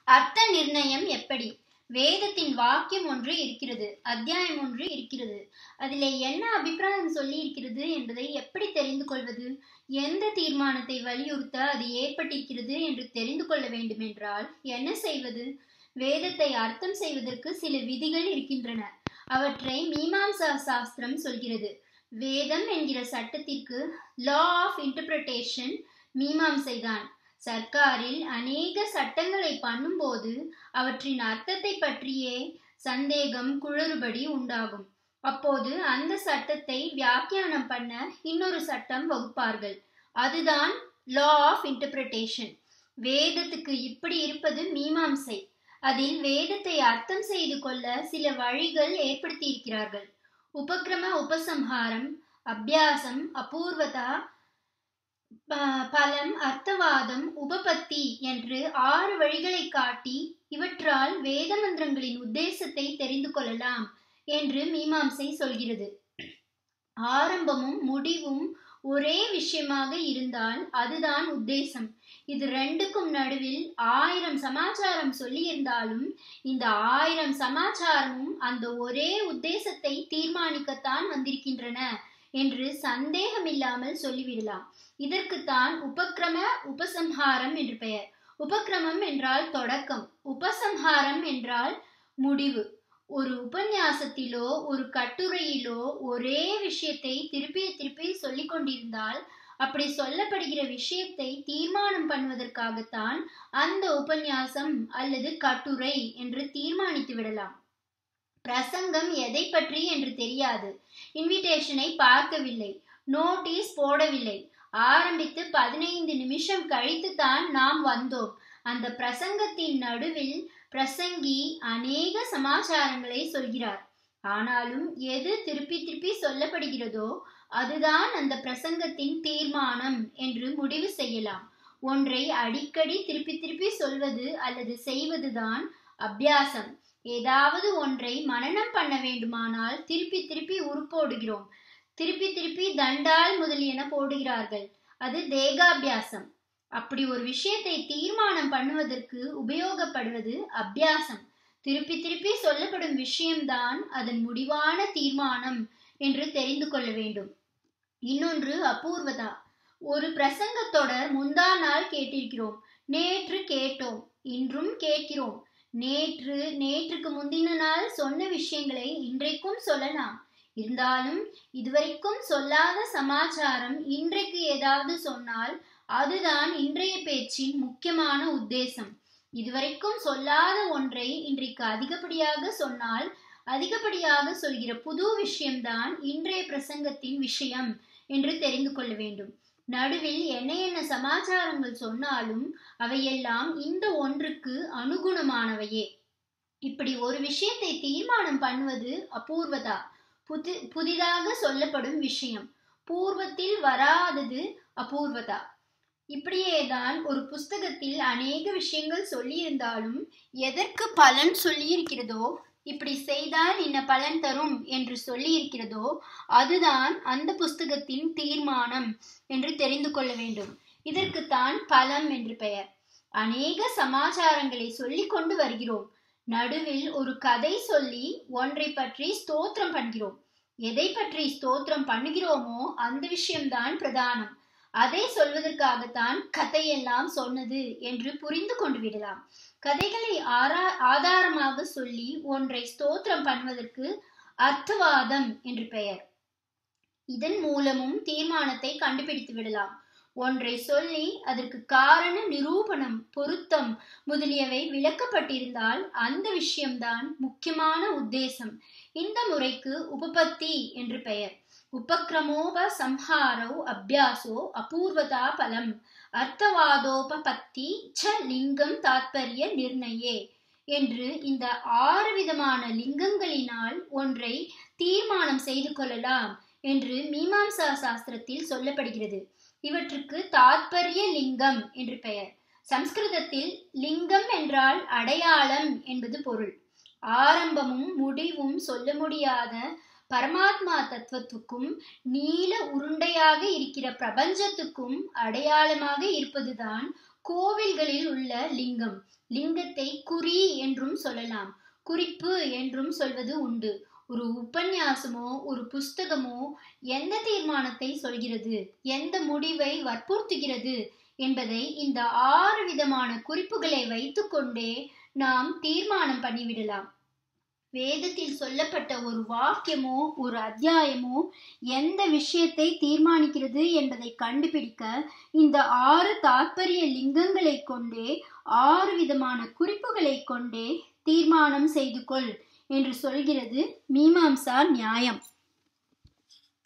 அர்த்த நிர்ணயம் எப்படி வேதத்தின் வாக்கியம் ஒன்று இருக்கிறது அத்தியாயம் ஒன்று இருக்கிறது அதிலே என்ன அபிப்பிராயம் சொல்லி இருக்கிறது என்பதை எப்படி தெரிந்து கொள்வது எந்த தீர்மானத்தை வலியுறுத்த அது ஏற்பட்டிருக்கிறது என்று தெரிந்து கொள்ள வேண்டுமென்றால் என்ன செய்வது வேதத்தை அர்த்தம் செய்வதற்கு சில விதிகள் இருக்கின்றன அவற்றை மீமாம்சா சாஸ்திரம் சொல்கிறது வேதம் என்கிற சட்டத்திற்கு லா ஆஃப் இன்டர்பிரட்டேஷன் மீமாம்சை தான் சர்க்காரில் அநேக சட்டங்களை பண்ணும்போது அவற்றின் அர்த்தத்தை பற்றியே சந்தேகம் குளறுபடி உண்டாகும் அப்போது அந்த சட்டத்தை வியாக்கியானம் பண்ண இன்னொரு சட்டம் வகுப்பார்கள் அதுதான் லா ஆஃப் இன்டர்பிரட்டேஷன் வேதத்துக்கு இப்படி இருப்பது மீமாம்சை அதில் வேதத்தை அர்த்தம் செய்து கொள்ள சில வழிகள் ஏற்படுத்தி இருக்கிறார்கள் உபக்கிரம உபசம்ஹாரம் அபியாசம் அபூர்வதா பலம் அர்த்தவாதம் உபபத்தி என்று ஆறு வழிகளை காட்டி இவற்றால் வேத மந்திரங்களின் உத்தேசத்தை தெரிந்து கொள்ளலாம் என்று மீமாம்சை சொல்கிறது ஆரம்பமும் முடிவும் ஒரே விஷயமாக இருந்தால் அதுதான் உத்தேசம் இது ரெண்டுக்கும் நடுவில் ஆயிரம் சமாச்சாரம் சொல்லியிருந்தாலும் இந்த ஆயிரம் சமாச்சாரமும் அந்த ஒரே உத்தேசத்தை தீர்மானிக்கத்தான் வந்திருக்கின்றன என்று சந்தேகமில்லாமல் சொல்லிவிடலாம் இதற்குத்தான் உபக்கிரம உபசம்ஹாரம் என்று பெயர் உபக்கிரமம் என்றால் தொடக்கம் உபசம்ஹாரம் என்றால் முடிவு ஒரு உபன்யாசத்திலோ ஒரு கட்டுரையிலோ ஒரே விஷயத்தை திருப்பி திருப்பி சொல்லிக் கொண்டிருந்தால் அப்படி சொல்லப்படுகிற விஷயத்தை தீர்மானம் பண்ணுவதற்காகத்தான் அந்த உபன்யாசம் அல்லது கட்டுரை என்று தீர்மானித்து விடலாம் பிரசங்கம் எதை பற்றி என்று தெரியாது இன்விடேஷனை பார்க்கவில்லை நோட்டீஸ் போடவில்லை ஆரம்பித்து பதினைந்து நிமிஷம் கழித்து தான் நாம் வந்தோம் அந்த பிரசங்கத்தின் நடுவில் பிரசங்கி அநேக சமாச்சாரங்களை சொல்கிறார் ஆனாலும் எது திருப்பி திருப்பி சொல்லப்படுகிறதோ அதுதான் அந்த பிரசங்கத்தின் தீர்மானம் என்று முடிவு செய்யலாம் ஒன்றை அடிக்கடி திருப்பி திருப்பி சொல்வது அல்லது செய்வதுதான் அபியாசம் ஏதாவது ஒன்றை மனனம் பண்ண வேண்டுமானால் திருப்பி திருப்பி உருப்போடுகிறோம் திருப்பி திருப்பி தண்டால் முதலியன போடுகிறார்கள் அது தேகாபியாசம் அப்படி ஒரு விஷயத்தை தீர்மானம் பண்ணுவதற்கு உபயோகப்படுவது அபியாசம் திருப்பி திருப்பி சொல்லப்படும் விஷயம்தான் அதன் முடிவான தீர்மானம் என்று தெரிந்து கொள்ள வேண்டும் இன்னொன்று அபூர்வதா ஒரு பிரசங்க தொடர் முந்தா நாள் கேட்டிருக்கிறோம் நேற்று கேட்டோம் இன்றும் கேட்கிறோம் நேற்று நேற்றுக்கு முந்தின நாள் சொன்ன விஷயங்களை இன்றைக்கும் சொல்லலாம் இருந்தாலும் இதுவரைக்கும் சொல்லாத சமாச்சாரம் இன்றைக்கு ஏதாவது சொன்னால் அதுதான் இன்றைய பேச்சின் முக்கியமான உத்தேசம் இதுவரைக்கும் சொல்லாத ஒன்றை இன்றைக்கு அதிகப்படியாக சொன்னால் அதிகப்படியாக சொல்கிற புது விஷயம்தான் இன்றைய பிரசங்கத்தின் விஷயம் என்று தெரிந்து கொள்ள வேண்டும் நடுவில் என்ன என்ன சமாச்சாரங்கள் சொன்னாலும் அவையெல்லாம் இந்த ஒன்றுக்கு அனுகுணமானவையே இப்படி ஒரு விஷயத்தை தீர்மானம் பண்ணுவது அபூர்வதா புது புதிதாக சொல்லப்படும் விஷயம் பூர்வத்தில் வராதது அபூர்வதா இப்படியேதான் ஒரு புஸ்தகத்தில் அநேக விஷயங்கள் சொல்லியிருந்தாலும் எதற்கு பலன் சொல்லியிருக்கிறதோ இப்படி செய்தால் இன்ன பலன் தரும் என்று சொல்லியிருக்கிறதோ அதுதான் அந்த புஸ்தகத்தின் தீர்மானம் என்று தெரிந்து கொள்ள வேண்டும் இதற்குத்தான் பலம் என்று பெயர் அநேக சமாச்சாரங்களை சொல்லிக் கொண்டு வருகிறோம் நடுவில் ஒரு கதை சொல்லி ஒன்றை பற்றி ஸ்தோத்திரம் பண்ணுகிறோம் எதை பற்றி ஸ்தோத்திரம் பண்ணுகிறோமோ அந்த விஷயம்தான் பிரதானம் அதை சொல்வதற்காகத்தான் கதையெல்லாம் சொன்னது என்று புரிந்து கொண்டு விடலாம் கதைகளை ஆரா ஆதாரமாக சொல்லி ஒன்றை ஸ்தோத்திரம் பண்ணுவதற்கு அர்த்தவாதம் என்று பெயர் இதன் மூலமும் தீர்மானத்தை கண்டுபிடித்து விடலாம் ஒன்றை சொல்லி அதற்கு காரண நிரூபணம் பொருத்தம் முதலியவை விளக்கப்பட்டிருந்தால் அந்த விஷயம்தான் முக்கியமான உத்தேசம் இந்த முறைக்கு உபபத்தி என்று பெயர் உபக்ரமோப சம்ஹாரோ அபியாசோ அபூர்வதா பலம் அர்த்தவாதோபபத்தி ச லிங்கம் தாத்பரிய நிர்ணயே என்று இந்த ஆறு விதமான லிங்கங்களினால் ஒன்றை தீர்மானம் செய்து கொள்ளலாம் என்று மீமாம்சா சாஸ்திரத்தில் சொல்லப்படுகிறது இவற்றுக்கு தாத்பரிய லிங்கம் என்று பெயர் சம்ஸ்கிருதத்தில் லிங்கம் என்றால் அடையாளம் என்பது பொருள் ஆரம்பமும் முடிவும் சொல்ல முடியாத பரமாத்மா தத்துவத்துக்கும் நீல உருண்டையாக இருக்கிற பிரபஞ்சத்துக்கும் அடையாளமாக இருப்பதுதான் கோவில்களில் உள்ள லிங்கம் லிங்கத்தை குறி என்றும் சொல்லலாம் குறிப்பு என்றும் சொல்வது உண்டு ஒரு உபன்யாசமோ ஒரு புஸ்தகமோ எந்த தீர்மானத்தை சொல்கிறது எந்த முடிவை வற்புறுத்துகிறது என்பதை இந்த ஆறு விதமான குறிப்புகளை வைத்துக்கொண்டே நாம் தீர்மானம் பண்ணிவிடலாம் வேதத்தில் சொல்லப்பட்ட ஒரு வாக்கியமோ ஒரு அத்தியாயமோ எந்த விஷயத்தை தீர்மானிக்கிறது என்பதை கண்டுபிடிக்க இந்த ஆறு தாற்பரிய லிங்கங்களை கொண்டே ஆறு விதமான குறிப்புகளை கொண்டே தீர்மானம் செய்து கொள் என்று சொல்கிறது மீமாம்சா நியாயம்